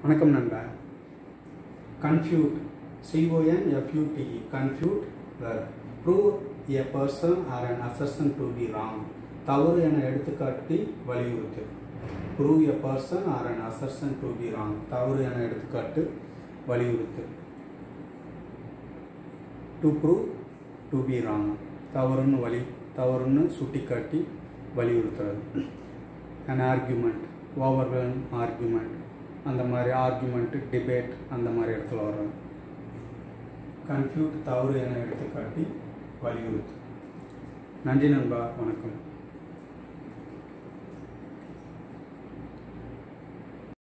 வணக்கம் நண்பா confute சிஓஎன்எஃப்யூடிஇ confute prove a person R an அசர்சன் to be wrong தவறு என எடுத்துக்காட்டி வலியுறுத்து prove a person R an அசர்சன் to be wrong தவறு என எடுத்துக்காட்டு வலியுறுத்து to prove to be wrong தவறுன்னு வழி தவறுன்னு சுட்டிக்காட்டி வலியுறுத்துறது an ஆர்குமெண்ட் ஓவர்வெல்ம் ஆர்குமெண்ட் அந்த மாதிரி ஆர்குமெண்ட்டு டிபேட் அந்த மாதிரி இடத்துல வரும் கன்ஃபியூட் தவறு என எடுத்துக்காட்டி வலியுறுத்து நன்றி நண்பா வணக்கம்